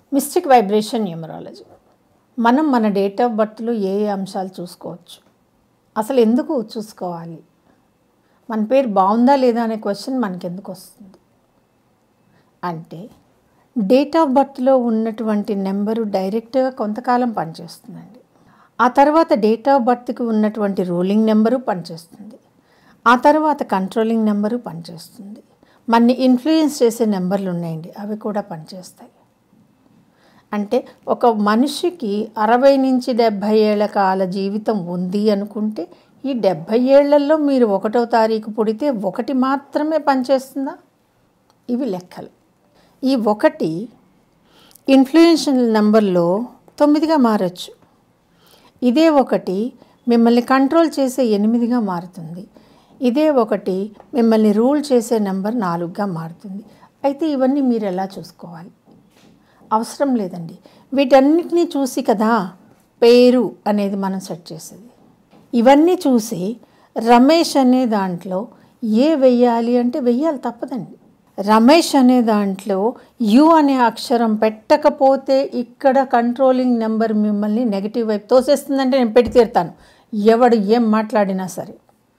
mystic vibration numerology మనం మన date of బర్త్లో ఏ ఏ అంశాలు చూసుకోవచ్చు అసలు ఎందుకు చూసుకోవాలి మన పేరు బాగుందా లేదా అనే క్వశ్చన్ మనకి ఎందుకు వస్తుంది అంటే డేట్ ఆఫ్ బర్త్లో ఉన్నటువంటి నెంబరు డైరెక్ట్గా కొంతకాలం పనిచేస్తుందండి ఆ తర్వాత డేట్ ఆఫ్ బర్త్కి ఉన్నటువంటి రూలింగ్ నెంబరు పనిచేస్తుంది ఆ తర్వాత కంట్రోలింగ్ నెంబరు పనిచేస్తుంది మనని ఇన్ఫ్లుయెన్స్ చేసే నెంబర్లు ఉన్నాయండి అవి కూడా పనిచేస్తాయి అంటే ఒక మనిషికి అరవై నుంచి డెబ్భై ఏళ్ళ కాల జీవితం ఉంది అనుకుంటే ఈ డెబ్భై ఏళ్లలో మీరు ఒకటో తారీఖు పుడితే ఒకటి మాత్రమే పనిచేస్తుందా ఇవి లెక్కలు ఈ ఒకటి ఇన్ఫ్లుయెన్షియల్ నెంబర్లో తొమ్మిదిగా మారచ్చు ఇదే ఒకటి మిమ్మల్ని కంట్రోల్ చేసే ఎనిమిదిగా మారుతుంది ఇదే ఒకటి మిమ్మల్ని రూల్ చేసే నెంబర్ నాలుగుగా మారుతుంది అయితే ఇవన్నీ మీరు ఎలా చూసుకోవాలి అవసరం లేదండి వీటన్నిటినీ చూసి కదా పేరు అనేది మనం సెట్ చేసేది ఇవన్నీ చూసి రమేష్ అనే దాంట్లో ఏ వెయ్యాలి అంటే వెయ్యాలి తప్పదండి రమేష్ అనే దాంట్లో యు అనే అక్షరం పెట్టకపోతే ఇక్కడ కంట్రోలింగ్ నెంబర్ మిమ్మల్ని నెగిటివ్ వైపు తోసేస్తుందంటే నేను పెట్టి తీరుతాను ఎవడు ఏం మాట్లాడినా సరే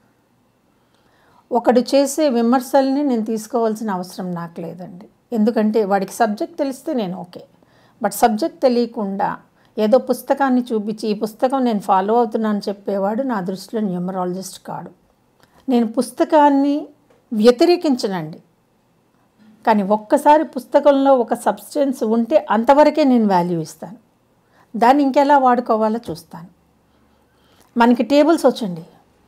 ఒకడు చేసే విమర్శల్ని నేను తీసుకోవాల్సిన అవసరం నాకు లేదండి ఎందుకంటే వాడికి సబ్జెక్ట్ తెలిస్తే నేను ఓకే బట్ సబ్జెక్ట్ తెలియకుండా ఏదో పుస్తకాన్ని చూపించి ఈ పుస్తకం నేను ఫాలో అవుతున్నాను చెప్పేవాడు నా దృష్టిలో న్యూమరాలజిస్ట్ కాడు నేను పుస్తకాన్ని వ్యతిరేకించనండి కానీ ఒక్కసారి పుస్తకంలో ఒక సబ్స్టెన్స్ ఉంటే అంతవరకే నేను వాల్యూ ఇస్తాను దాన్ని ఇంకెలా వాడుకోవాలో చూస్తాను మనకి టేబుల్స్ వచ్చండి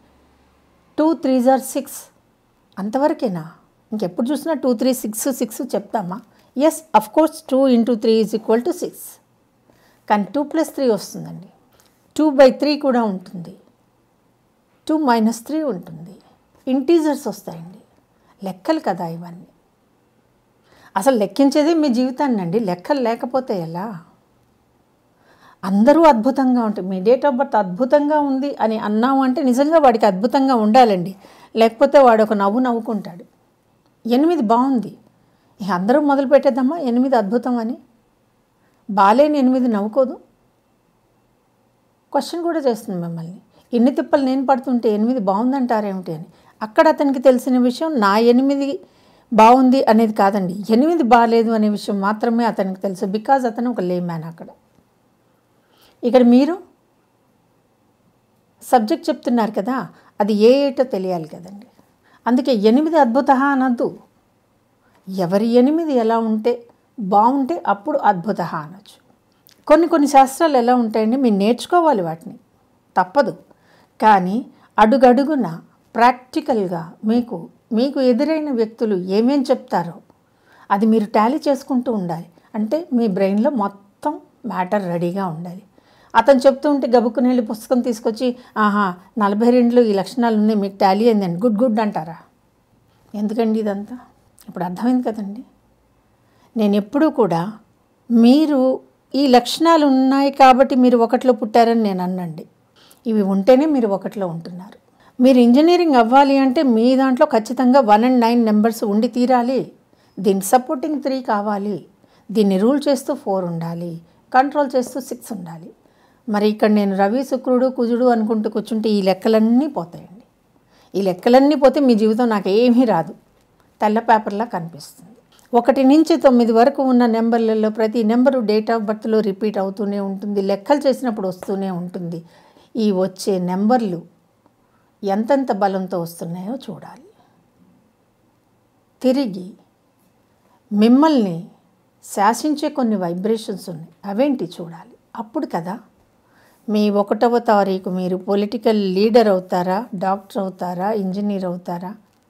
టూ త్రీ జార్ సిక్స్ అంతవరకేనా ఇంకెప్పుడు చూసినా టూ త్రీ సిక్స్ సిక్స్ చెప్తామా yes of course two into three is equal to six కానీ టూ ప్లస్ త్రీ వస్తుందండి టూ బై త్రీ కూడా ఉంటుంది టూ మైనస్ త్రీ ఉంటుంది ఇంటీజర్స్ వస్తాయండి లెక్కలు కదా ఇవన్నీ అసలు లెక్కించేదే మీ జీవితాన్ని అండి లెక్కలు లేకపోతే ఎలా అందరూ అద్భుతంగా ఉంటాయి మీ డేట్ ఆఫ్ బర్త్ అద్భుతంగా ఉంది అని అన్నాము అంటే నిజంగా వాడికి అద్భుతంగా ఉండాలండి లేకపోతే వాడు ఒక నవ్వు నవ్వుకుంటాడు ఎనిమిది బాగుంది ఇక అందరూ మొదలు పెట్టేద్దామా ఎనిమిది అద్భుతం అని బాలేని ఎనిమిది నవ్వుకోదు క్వశ్చన్ కూడా చేస్తుంది మిమ్మల్ని ఇన్ని తిప్పలు నేను పడుతుంటే ఎనిమిది బాగుందంటారేమిటి అని అక్కడ అతనికి తెలిసిన విషయం నా ఎనిమిది బాగుంది అనేది కాదండి ఎనిమిది బాగాలేదు అనే విషయం మాత్రమే అతనికి తెలుసు బికాజ్ అతను ఒక లే మ్యాన్ అక్కడ ఇక్కడ మీరు సబ్జెక్ట్ చెప్తున్నారు కదా అది ఏ ఏటో తెలియాలి కదండి అందుకే ఎనిమిది అద్భుత అనద్దు ఎవరి ఎనిమిది ఎలా ఉంటే బాగుంటే అప్పుడు అద్భుత అనొచ్చు కొన్ని కొన్ని శాస్త్రాలు ఎలా ఉంటాయండి మీరు నేర్చుకోవాలి వాటిని తప్పదు కానీ అడుగడుగున ప్రాక్టికల్గా మీకు మీకు ఎదురైన వ్యక్తులు ఏమేం చెప్తారో అది మీరు టాలీ చేసుకుంటూ ఉండాలి అంటే మీ బ్రెయిన్లో మొత్తం మ్యాటర్ రెడీగా ఉండాలి అతను చెప్తూ ఉంటే గబుక్కుని వెళ్ళి పుస్తకం తీసుకొచ్చి ఆహా నలభై రెండులో ఈ లక్షణాలు ఉన్నాయి మీకు టాలీ అయిందండి గుడ్ గుడ్ అంటారా ఎందుకండి ఇదంతా ఇప్పుడు అర్థమైంది కదండి నేను ఎప్పుడూ కూడా మీరు ఈ లక్షణాలు ఉన్నాయి కాబట్టి మీరు ఒకటిలో పుట్టారని నేను అన్నండి ఇవి ఉంటేనే మీరు ఒకటిలో ఉంటున్నారు మీరు ఇంజనీరింగ్ అవ్వాలి అంటే మీ దాంట్లో ఖచ్చితంగా వన్ అండ్ నైన్ నెంబర్స్ ఉండి తీరాలి దీని సపోర్టింగ్ త్రీ కావాలి దీన్ని రూల్ చేస్తూ ఫోర్ ఉండాలి కంట్రోల్ చేస్తూ సిక్స్ ఉండాలి మరి ఇక్కడ నేను రవి శుక్రుడు కుజుడు అనుకుంటూ కూర్చుంటే ఈ లెక్కలన్నీ పోతాయండి ఈ లెక్కలన్నీ పోతే మీ జీవితం నాకు ఏమీ రాదు తెల్ల పేపర్లా కనిపిస్తుంది ఒకటి నుంచి తొమ్మిది వరకు ఉన్న నెంబర్లలో ప్రతి నెంబరు డేట్ ఆఫ్ బర్త్లో రిపీట్ అవుతూనే ఉంటుంది లెక్కలు చేసినప్పుడు వస్తూనే ఉంటుంది ఈ వచ్చే నెంబర్లు ఎంతెంత బలంతో వస్తున్నాయో చూడాలి తిరిగి మిమ్మల్ని శాసించే కొన్ని వైబ్రేషన్స్ ఉన్నాయి అవేంటి చూడాలి అప్పుడు కదా మీ ఒకటవ తారీఖు మీరు పొలిటికల్ లీడర్ అవుతారా డాక్టర్ అవుతారా ఇంజనీర్ అవుతారా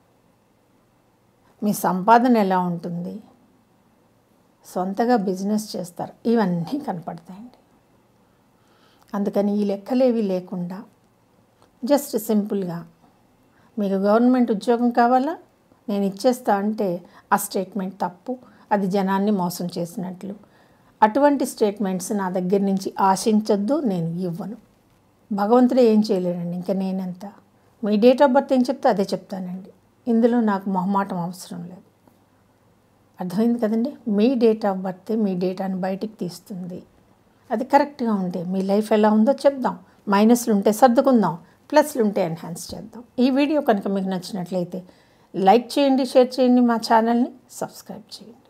మీ సంపాదన ఎలా ఉంటుంది సొంతగా బిజినెస్ చేస్తారు ఇవన్నీ కనపడతాయండి అందుకని ఈ లెక్కలేవి లేకుండా జస్ట్ సింపుల్గా మీకు గవర్నమెంట్ ఉద్యోగం కావాలా నేను ఇచ్చేస్తా అంటే ఆ స్టేట్మెంట్ తప్పు అది జనాన్ని మోసం చేసినట్లు అటువంటి స్టేట్మెంట్స్ నా దగ్గర నుంచి ఆశించొద్దు నేను ఇవ్వను భగవంతుడే ఏం చేయలేడండి ఇంకా నేనెంత మీ డేట్ ఆఫ్ బర్త్ ఏం చెప్తే అదే చెప్తానండి ఇందులో నాకు మొహమాటం అవసరం లేదు అర్థమైంది కదండి మీ డేట్ ఆఫ్ బర్త్ మీ డేటాని బయటికి తీస్తుంది అది కరెక్ట్గా ఉంటే మీ లైఫ్ ఎలా ఉందో చెప్దాం మైనస్లు ఉంటే సర్దుకుందాం ప్లస్లు ఉంటే ఎన్హాన్స్ చేద్దాం ఈ వీడియో కనుక మీకు నచ్చినట్లయితే లైక్ చేయండి షేర్ చేయండి మా ఛానల్ని సబ్స్క్రైబ్ చేయండి